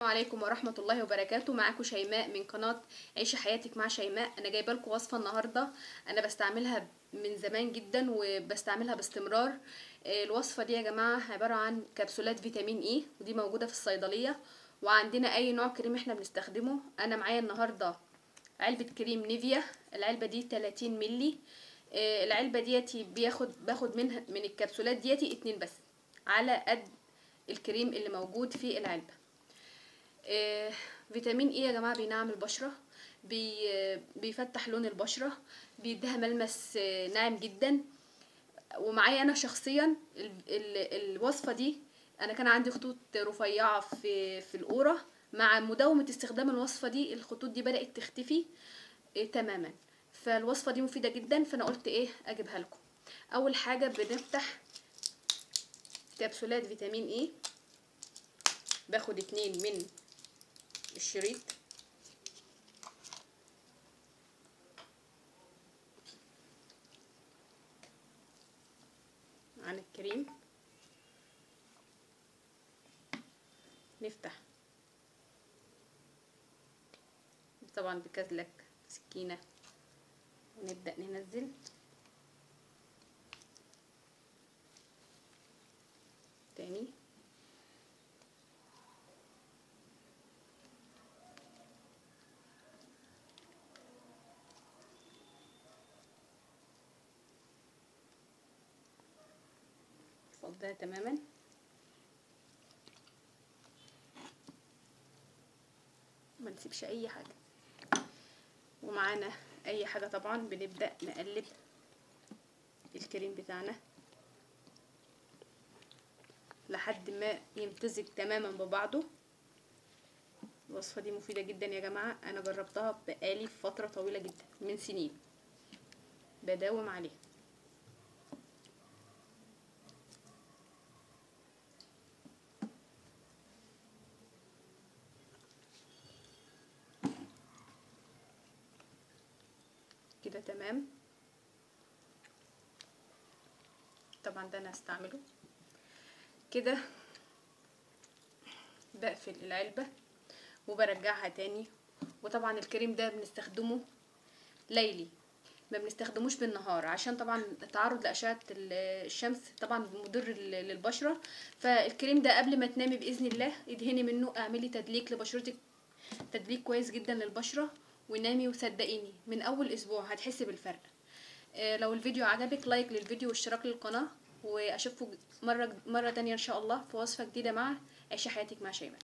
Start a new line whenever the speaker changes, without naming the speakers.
السلام عليكم ورحمة الله وبركاته معاكم شيماء من قناة عيشي حياتك مع شيماء أنا جايبة لكم وصفة النهاردة أنا بستعملها من زمان جدا وبستعملها باستمرار آه، الوصفة دي يا جماعة عبارة عن كبسولات فيتامين إي ودي موجودة في الصيدلية وعندنا أي نوع كريم احنا بنستخدمه أنا معايا النهاردة علبة كريم نيفيا العلبة دي 30 ملي آه، العلبة ديتي بياخد باخد منها من الكبسولات ديتي اتنين بس على قد الكريم اللي موجود في العلبة آه، فيتامين اي يا جماعه بينعم البشره بي بيفتح لون البشره بيديها ملمس آه، ناعم جدا ومعايا انا شخصيا ال ال الوصفه دي انا كان عندي خطوط رفيعه في في القوره مع مداومه استخدام الوصفه دي الخطوط دي بدات تختفي آه، تماما فالوصفه دي مفيده جدا فانا قلت ايه اجيبها لكم اول حاجه بنفتح كبسولات فيتامين اي باخد اتنين من الشريط عن الكريم نفتح طبعا بكذلك سكينة ونبدأ ننزل تاني فضها تماما ما نسيبش اي حاجة ومعانا اي حاجة طبعا بنبدأ نقلب الكريم بتاعنا لحد ما يمتزج تماما ببعضه الوصفة دي مفيدة جدا يا جماعة انا جربتها بقالي فترة طويلة جدا من سنين بداوم عليها كده تمام طبعا ده انا هستعمله كده بقفل العلبة وبرجعها تاني وطبعا الكريم ده بنستخدمه ليلي ما بنستخدموش بالنهار عشان طبعا التعرض لأشعة الشمس طبعا مضر للبشرة فالكريم ده قبل ما تنامي بإذن الله ادهني منه اعملي تدليك لبشرتك تدليك كويس جدا للبشرة ونامي وصدقيني من اول اسبوع هتحسي بالفرق آه لو الفيديو عجبك لايك للفيديو واشتراك للقناة واشوفكم مرة مرة تانية ان شاء الله في وصفة جديدة مع عيشي حياتك مع شيماء